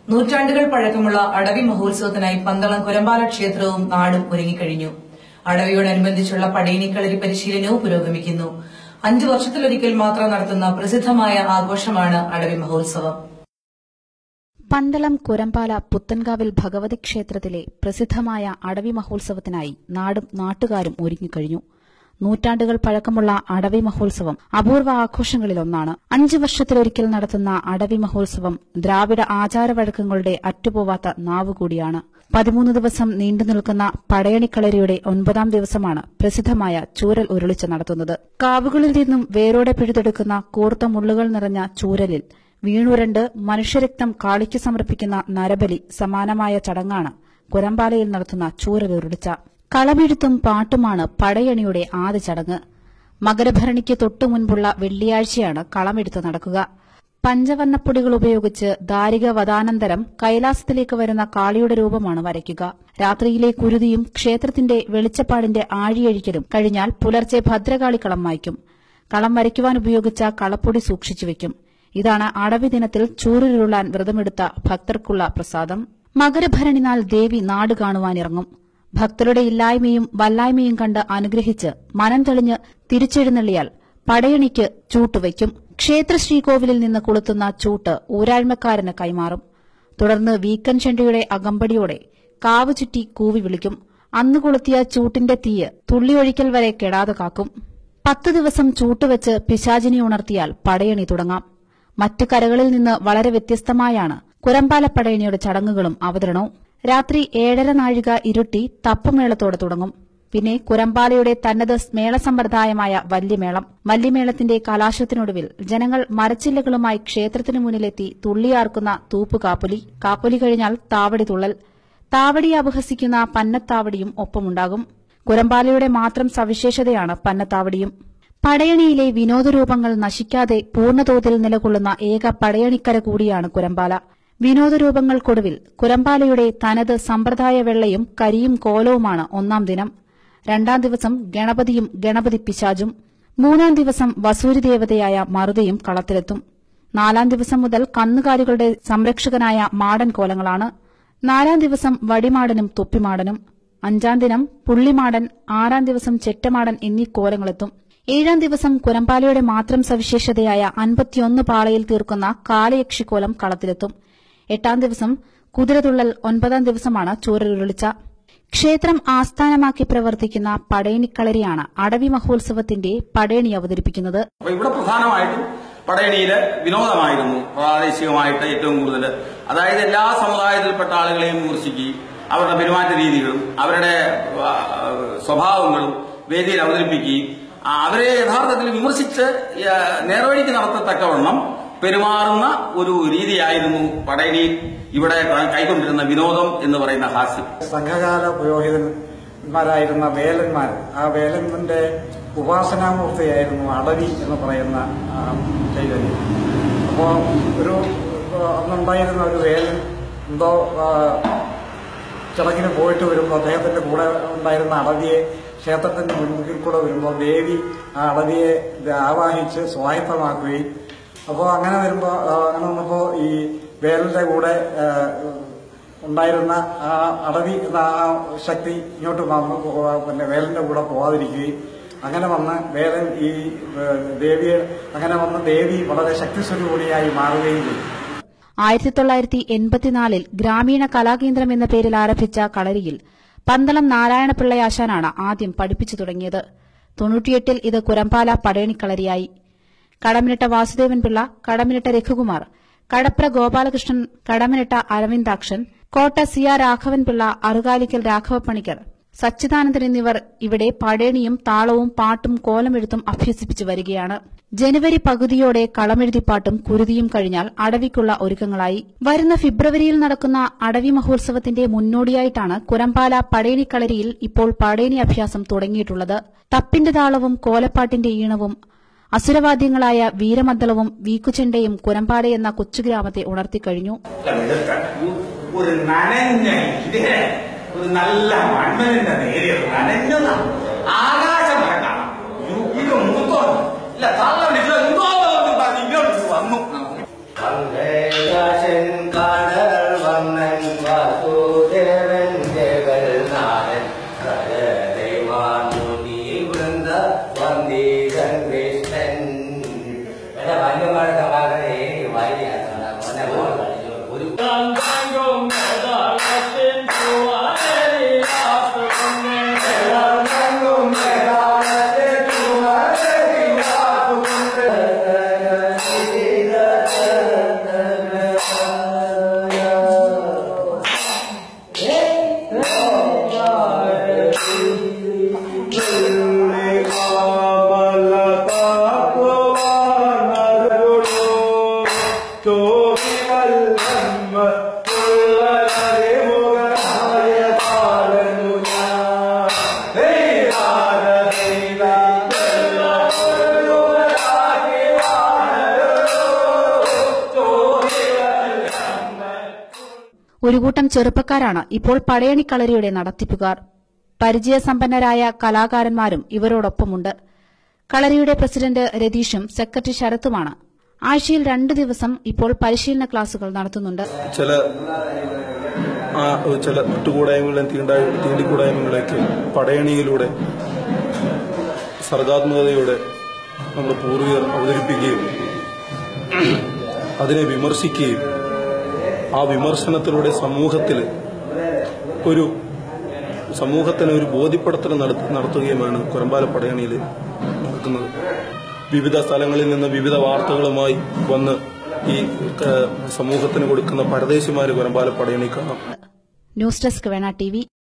നൂറ്റാണ്ടുകൾ പഴക്കമുള്ള അടവി മഹോത്സവത്തിനായി പന്തളം കുരമ്പാല ക്ഷേത്രവും നാടും ഒരുങ്ങിക്കഴിഞ്ഞു അടവിയോടനുബന്ധിച്ചുള്ള പടയണിക്കളരി പരിശീലനവും പുരോഗമിക്കുന്നു അഞ്ചു വർഷത്തിലൊരിക്കൽ മാത്രം നടത്തുന്ന പ്രസിദ്ധമായ ആഘോഷമാണ് അടവി മഹോത്സവം പന്തളം കുരമ്പാല പുത്തൻകാവിൽ ഭഗവതി ക്ഷേത്രത്തിലെ പ്രസിദ്ധമായ അടവി മഹോത്സവത്തിനായി നാടും നാട്ടുകാരും ഒരുങ്ങിക്കഴിഞ്ഞു നൂറ്റാണ്ടുകൾ പഴക്കമുള്ള അടവി മഹോത്സവം അപൂർവ ആഘോഷങ്ങളിലൊന്നാണ് അഞ്ചു വർഷത്തിലൊരിക്കൽ നടത്തുന്ന അടവി മഹോത്സവം ദ്രാവിഡ ആചാരവഴക്കങ്ങളുടെ അറ്റുപോവാത്ത നാവുകൂടിയാണ് പതിമൂന്ന് ദിവസം നീണ്ടുനിൽക്കുന്ന പടയണിക്കളരിയുടെ ഒൻപതാം ദിവസമാണ് പ്രസിദ്ധമായ ചൂരൽ ഉരുളിച്ച നടത്തുന്നത് കാവുകളിൽ നിന്നും വേരോടെ പിഴുതെടുക്കുന്ന കൂർത്ത മുള്ളുകൾ നിറഞ്ഞ ചൂരലിൽ വീണുരണ്ട് മനുഷ്യരക്തം കാളിക്ക് സമർപ്പിക്കുന്ന നരബലി സമാനമായ ചടങ്ങാണ് കുരമ്പാലയിൽ നടത്തുന്ന ചൂരലുരുളിച്ച കളമെഴുത്തും പാട്ടുമാണ് പടയണിയുടെ ആദ്യ ചടങ്ങ് മകരഭരണിക്ക് തൊട്ടു മുൻപുള്ള വെള്ളിയാഴ്ചയാണ് കളമെഴുത്ത് നടക്കുക പഞ്ചവർണ്ണപ്പൊടികൾ ഉപയോഗിച്ച് ദാരിക വധാനന്തരം കൈലാസത്തിലേക്ക് വരുന്ന കാളിയുടെ രൂപമാണ് വരയ്ക്കുക രാത്രിയിലെ കുരുതിയും ക്ഷേത്രത്തിന്റെ വെളിച്ചപ്പാടിന്റെ ആഴിയഴിക്കലും കഴിഞ്ഞാൽ പുലർച്ചെ ഭദ്രകാളി കളം മായ്ക്കും കളം വരയ്ക്കുവാൻ ഉപയോഗിച്ച കളപ്പൊടി സൂക്ഷിച്ചുവെക്കും ഇതാണ് അടവി ദിനത്തിൽ ചൂരുരുളാൻ വ്രതമെടുത്ത ഭക്തർക്കുള്ള പ്രസാദം മകരഭരണി നാൾ ദേവി നാട് കാണുവാനിറങ്ങും ഭക്തരുടെ ഇല്ലായ്മയും വല്ലായ്മയും കണ്ട് അനുഗ്രഹിച്ച് മനം തെളിഞ്ഞ് തിരിച്ചെഴുന്നള്ളിയാൽ പടയണിക്ക് ചൂട്ടുവയ്ക്കും ക്ഷേത്ര ശ്രീകോവിലിൽ നിന്ന് കൊളുത്തുന്ന ചൂട്ട് ഊരാഴ്മക്കാരന് കൈമാറും തുടർന്ന് വീക്കൻ ചെണ്ടിയുടെ അകമ്പടിയോടെ കാവ് ചുറ്റി കൂവി വിളിക്കും അന്ന് കൊളുത്തിയ ചൂട്ടിന്റെ തീയ് തുള്ളിയൊഴിക്കൽ വരെ കെടാതെ കാക്കും പത്ത് ദിവസം ചൂട്ടുവെച്ച് പിശാചിനെ ഉണർത്തിയാൽ പടയണി തുടങ്ങാം മറ്റു കരകളിൽ നിന്ന് വളരെ വ്യത്യസ്തമായാണ് കുരമ്പാല പടയണിയുടെ ചടങ്ങുകളും അവതരണവും രാത്രി ഏഴര നാഴിക ഇരുട്ടി തപ്പുമേളത്തോടെ തുടങ്ങും പിന്നെ കുരമ്പാലയുടെ തനത് മേളസമ്പ്രദായമായ വല്യമേളം വല്യമേളത്തിന്റെ കലാശത്തിനൊടുവിൽ ജനങ്ങൾ മരച്ചില്ലകളുമായി ക്ഷേത്രത്തിനു മുന്നിലെത്തി തുള്ളിയാർക്കുന്ന തൂപ്പ് കാപ്പുലി കാപ്പുലി കഴിഞ്ഞാൽ താവടി തുള്ളൽ താവടിയെ അപഹസിക്കുന്ന പന്നത്താവടിയും ഒപ്പമുണ്ടാകും കുരമ്പാലയുടെ മാത്രം സവിശേഷതയാണ് പന്നത്താവടിയും പടയണിയിലെ വിനോദരൂപങ്ങൾ നശിക്കാതെ പൂർണ്ണതോതിൽ നിലകൊള്ളുന്ന ഏക പടയണിക്കര കൂടിയാണ് കുരമ്പാല വിനോദരൂപങ്ങൾക്കൊടുവിൽ കുരമ്പാലയുടെ തനത് സമ്പ്രദായ വെള്ളയും കരിയും കോലവുമാണ് ഒന്നാം ദിനം രണ്ടാം ദിവസം ഗണപതിയും ഗണപതി പിശാചും മൂന്നാം ദിവസം വസൂരി ദേവതയായ മറുതയും കളത്തിലെത്തും നാലാം ദിവസം മുതൽ കന്നുകാലികളുടെ സംരക്ഷകനായ മാടൻ കോലങ്ങളാണ് നാലാം ദിവസം വടിമാടനും തൊപ്പിമാടനും അഞ്ചാം ദിനം പുള്ളിമാടൻ ആറാം ദിവസം ചെറ്റമാടൻ എന്നീ കോലങ്ങളെത്തും ഏഴാം ദിവസം കുരമ്പാലയുടെ മാത്രം സവിശേഷതയായ അൻപത്തിയൊന്ന് പാളയിൽ തീർക്കുന്ന കാലയക്ഷിക്കോലം കളത്തിലെത്തും എട്ടാം ദിവസം കുതിരതുള്ളൽ ഒൻപതാം ദിവസമാണ് ചൂരലുരുളിച്ച ക്ഷേത്രം ആസ്ഥാനമാക്കി പ്രവർത്തിക്കുന്ന പടയണിക്കളരിയാണ് അടവി മഹോത്സവത്തിന്റെ പടയണി അവതരിപ്പിക്കുന്നത് അപ്പൊ ഇവിടെ പ്രധാനമായിട്ടും പടയണിയില് വിനോദമായിരുന്നു പ്രാദേശികമായിട്ട് ഏറ്റവും കൂടുതൽ അതായത് എല്ലാ സമുദായത്തിൽപ്പെട്ട ആളുകളെയും വിമർശിക്കുകയും അവരുടെ പെരുമാറ്റ രീതികളും അവരുടെ ആ, സ്വഭാവങ്ങളും വേദിയിൽ അവതരിപ്പിക്കുകയും ആ, അവരെ യഥാർത്ഥത്തിൽ വിമർശിച്ച് ആ, നേർവഴിക്ക് നടത്തത്തക്കവണ്ണം പെരുമാറുന്ന ഒരു രീതിയായിരുന്നു പടയണിയിൽ ഇവിടെ കൈക്കൊണ്ടിരുന്ന വിനോദം എന്ന് പറയുന്ന ഹാസ്യം സംഘകാല പുരോഹിതന്മാരായിരുന്ന വേലന്മാർ ആ വേലന്മാരുടെ ഉപാസനാമൂർത്തിയായിരുന്നു അടവി എന്ന് പറയുന്ന ആ, ചൈതന്യം അപ്പോൾ ഒരു ആ, അന്നുണ്ടായിരുന്ന ഒരു വേലൻ എന്തോ ആ, ചടങ്ങിന് പോയിട്ട് വരുമ്പോൾ അദ്ദേഹത്തിന്റെ കൂടെ ഉണ്ടായിരുന്ന അടവിയെ ക്ഷേത്രത്തിന്റെ മുൻപിൽ കൂടെ വരുമ്പോൾ ദേവി ആ അടവിയെ ആവാഹിച്ച് സ്വായത്തമാക്കുകയും അപ്പോൾ അങ്ങനെ വരുമ്പോൾ അങ്ങനെ വന്നപ്പോൾ ഈ വേലന്റെ കൂടെ ആ, ഉണ്ടായിരുന്ന ആ അടവി എന്ന ആ ശക്തി ഇങ്ങോട്ട് വന്ന് പോ- പിന്നെ വേലന്റെ കൂടെ പോവാതിരിക്കുകയും അങ്ങനെ വന്ന് വേലൻ ഈ ഏ, ദേവിയെ അങ്ങനെ വന്ന് ദേവി വളരെ ശക്തിസ്വരൂപിണിയായി മാറുകയും ചെയ്തു ആയിരത്തി തൊള്ളായിരത്തി എൺപത്തിനാലിൽ ഗ്രാമീണ കലാകേന്ദ്രം എന്ന പേരിൽ ആരംഭിച്ച കളരിയിൽ പന്തളം നാരായണപിള്ളയാശാനാണ് ആദ്യം പഠിപ്പിച്ചു തുടങ്ങിയത് തൊണ്ണൂറ്റിയെട്ടിൽ ഇത് കുരമ്പാല പടയണിക്കളരിയായി കടമിനിട്ട വാസുദേവൻ പിള്ള കടമിനിട്ട രഘുകുമാർ കടപ്ര ഗോപാലകൃഷ്ണൻ കടമിനിട്ട അരവിന്ദാക്ഷൻ കോട്ട സിയ രാഘവൻ പിള്ള അറുകാലിക്കൽ രാഘവപ്പണിക്കർ സച്ചിദാനന്ദൻ എന്നിവർ ഇവിടെ പടയണിയും താളവും പാട്ടും കോലമെഴുത്തും അഭ്യസിപ്പിച്ചു വരികയാണ് ജനുവരി പകുതിയോടെ കളമെഴുതിപ്പാട്ടും കുരുതിയും കഴിഞ്ഞാൽ അടവിക്കുള്ള ഒരുക്കങ്ങളായി വരുന്ന ഫെബ്രുവരിയിൽ നടക്കുന്ന അടവി മഹോത്സവത്തിന്റെ മുന്നോടിയായിട്ടാണ് കുരമ്പാല പടയണിക്കളരിയിൽ ഇപ്പോൾ പടയണി അഭ്യാസം തുടങ്ങിയിട്ടുള്ളത് തപ്പിന്റെ താളവും കോലപ്പാട്ടിന്റെ ഈണവും അസുരവാദ്യങ്ങളായ വീരമദ്ദളവും വീക്കുചെണ്ടയും കുരമ്പാല എന്ന കൊച്ചുഗ്രാമത്തെ ഉണർത്തിക്കഴിഞ്ഞു ഒരു നനഞ്ഞ ഇതേ ഒരു നല്ല മണ്ണിന്റെ നേരിയ നനഞ്ഞതാ ആകാശം വരെ കാണാം യു- ഇത് മൂത്തോ ഇല്ല തള്ള വിളിച്ചത് എന്തോ എന്ന് പറഞ്ഞ് ഇങ്ങോട്ട് വന്നു കടൽ ഒരു കൂട്ടം ചെറുപ്പക്കാരാണ് ഇപ്പോൾ പടയണിക്കളരിയുടെ നടത്തിപ്പുകാർ പരിചയസമ്പന്നരായ കലാകാരന്മാരും ഇവരോടൊപ്പമുണ്ട് കളരിയുടെ പ്രസിഡന്റ് രതീഷും സെക്രട്ടറി ശരത്തുമാണ് ആഴ്ചയിൽ രണ്ടു ദിവസം ഇപ്പോൾ പരിശീലന ക്ലാസുകൾ നടത്തുന്നുണ്ട് ചില ആ ചില വിട്ടുകൂടായ്മകളെയും തീണ്ട തീണ്ടിക്കൂടായ്മകളെയൊക്കെ പടയണിയിലൂടെ സർഗാത്മകതയോടെ നമ്മുടെ പൂർവികർ അവതരിപ്പിക്കുകയും അതിനെ വിമർശിക്കുകയും ആ വിമർശനത്തിലൂടെ സമൂഹത്തിൽ ഒരു സമൂഹത്തിന് ഒരു ബോധ്യപ്പെടുത്തൽ നട- നടത്തുകയുമാണ് കുരമ്പാല പടയണിയിൽ നടക്കുന്നത് വിവിധ സ്ഥലങ്ങളിൽ നിന്ന് വിവിധ വാർത്തകളുമായി വന്ന് ഈ ഏഹ്, സമൂഹത്തിന് കൊടുക്കുന്ന പരദേശിമാര് കുരമ്പാല പടയണി കാണാം ന്യൂസ് ഡെസ്ക് വേണ ടി